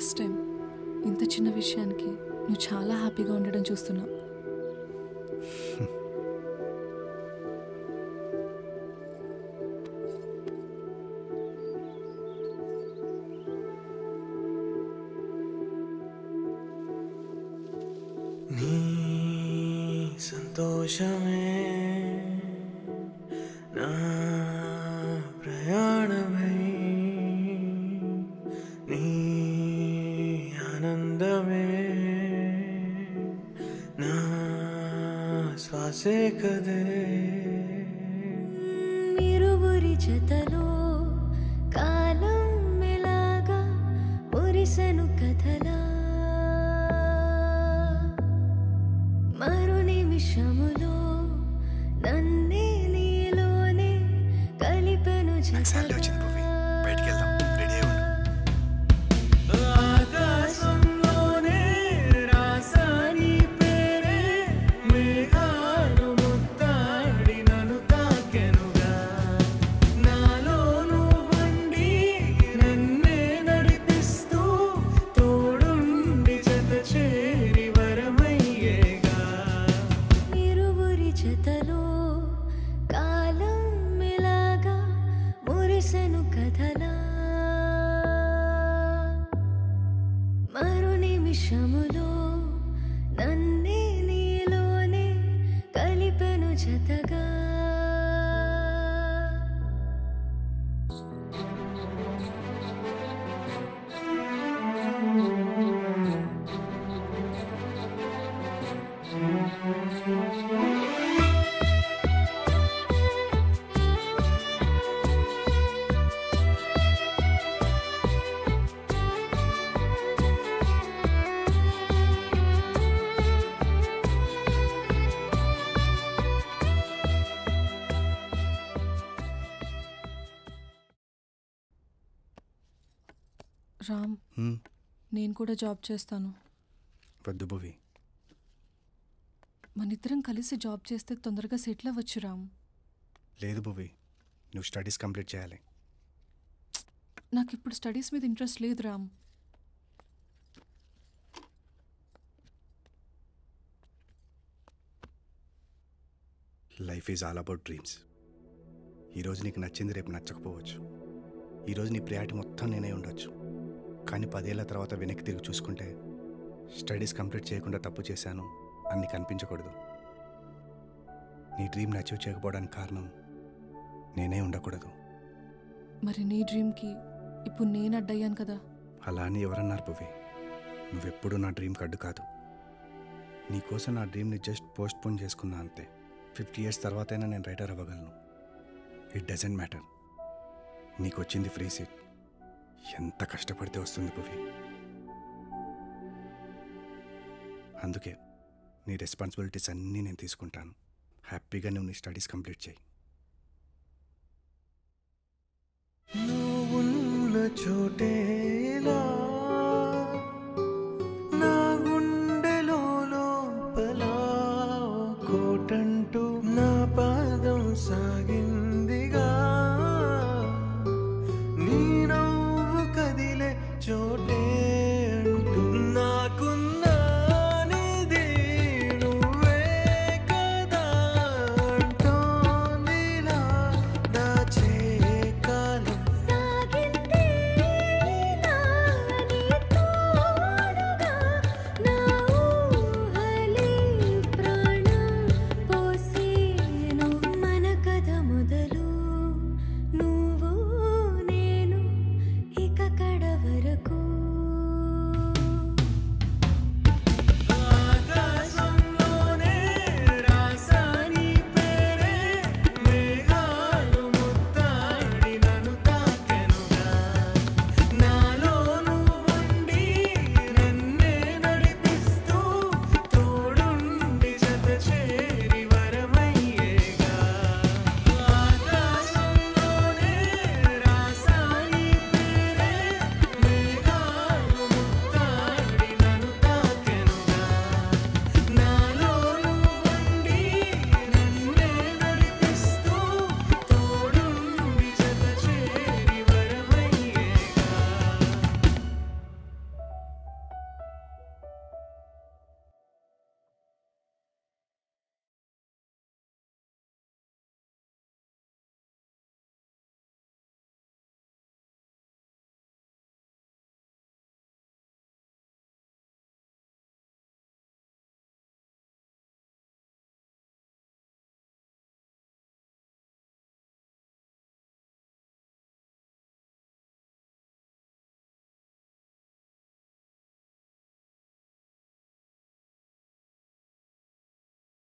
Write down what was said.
first time ఇంత చిన్న విషయానికి నువ్వు చాలా హ్యాపీగా ఉండడం చూస్తున్నా నీ సంతోషమే నా ప్రయాణమై నీ ఆనందమే నా శ్వాసే కదే ఇరువురి జతలో కాలం మెలాగా మురిసెను కథలా మరు నిమిషములో నన్నే నీలోనే కలిపెను శాలరీ వచ్చింది భూమి బయటికి వెళ్దాం రెడీ అయి ఉండు ఆకాశంలోనే రాసాని పేరే మేఘాలు ముత్తాడి నన్ను తాకెనుగా నాలో నువ్వండి నన్నే నడిపిస్తూ తోడుండి జత చేరి వరమయ్యేగా ఇరువురి జతలో కాలం మెలాగా మురిసెను కథలా మరు నిమిషములో నన్నే నీలోనే కలిపెను జతగా రామ్ హ్మ్, నేను కూడా జాబ్ చేస్తాను వద్దు భువి మనిద్దరం కలిసి జాబ్ చేస్తే తొందరగా సెటిల్ అవ్వచ్చు రామ్ లేదు భువి నువ్వు స్టడీస్ కంప్లీట్ చేయాలి నాకు ఇప్పుడు స్టడీస్ మీద ఇంట్రెస్ట్ లేదు Ram life is all about dreams ఈరోజు నీకు నచ్చింది రేపు నచ్చకపోవచ్చు ఈరోజు నీ ప్రియారిటీ మొత్తం నేనే ఉండొచ్చు కానీ పదేళ్ల తర్వాత వెనక్కి తిరిగి చూసుకుంటే స్టడీస్ కంప్లీట్ చేయకుండా తప్పు చేశాను అని నీకు అనిపించకూడదు నీ డ్రీమ్ని అచీవ్ చేయకపోవడానికి కారణం నేనే ఉండకూడదు మరి నీ డ్రీమ్కి ఇప్పుడు నేను అడ్డయ్యాను కదా అలా అని ఎవరన్నారు భువి నువ్వెప్పుడు నా డ్రీమ్కి అడ్డు కాదు నీకోసం నా డ్రీమ్ని జస్ట్ పోస్ట్ పోన్ చేసుకున్నా అంతే ఫిఫ్టీ ఇయర్స్ తర్వాతైనా నేను రైటర్ అవ్వగలను ఇట్ డజంట్ మ్యాటర్ నీకు వచ్చింది ఫ్రీ సీట్ ఎంత కష్టపడితే వస్తుంది భువి అందుకే నీ రెస్పాన్సిబిలిటీస్ అన్నీ నేను తీసుకుంటాను హ్యాపీగా నువ్వు నీ స్టడీస్ కంప్లీట్ చేయి నువ్వున్న చోటేలా